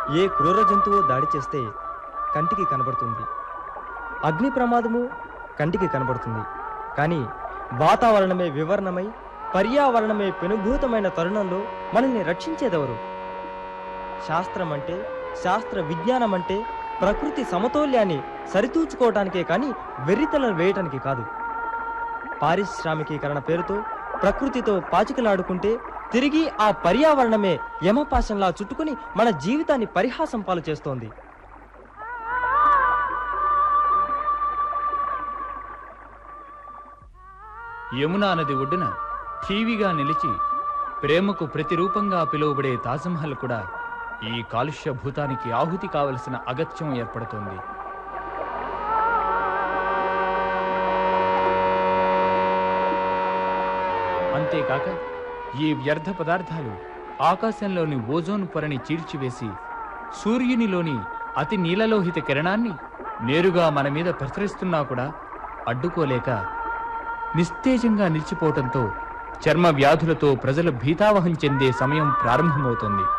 ఏ క్రూర జంతువు దాడి చేస్తే కంటికి కనబడుతుంది అగ్ని ప్రమాదము కంటికి కనబడుతుంది కానీ వాతావరణమే వివరణమై పర్యావరణమే పెనుభూతమైన తరుణంలో మనల్ని రక్షించేదెవరు శాస్త్రం అంటే శాస్త్ర విజ్ఞానం అంటే ప్రకృతి సమతౌల్యాన్ని సరితూచుకోవటానికే కానీ వెర్రితలను వేయటానికి కాదు పారిశ్రామికీకరణ పేరుతో ప్రకృతితో పాచికలాడుకుంటే తిరిగి ఆ పర్యావరణమే యమపాశంలా చుట్టుకుని మన జీవితాన్ని పరిహాసం పాలు చేస్తోంది యమునా నది ఒడ్డున ఠీవిగా నిలిచి ప్రేమకు ప్రతిరూపంగా పిలువబడే తాజ్మహల్ కూడా ఈ కాలుష్య భూతానికి ఆహుతి కావలసిన అగత్యం ఏర్పడుతోంది అంతేకాక ఈ వ్యర్థ పదార్థాలు ఆకాశంలోని ఓజోన్ పొరని చీల్చివేసి సూర్యునిలోని అతి నీలలోహిత కిరణాన్ని నేరుగా మన మీద ప్రసరిస్తున్నా కూడా అడ్డుకోలేక నిస్తేజంగా నిలిచిపోవటంతో చర్మ వ్యాధులతో ప్రజలు భీతావహం చెందే సమయం ప్రారంభమవుతోంది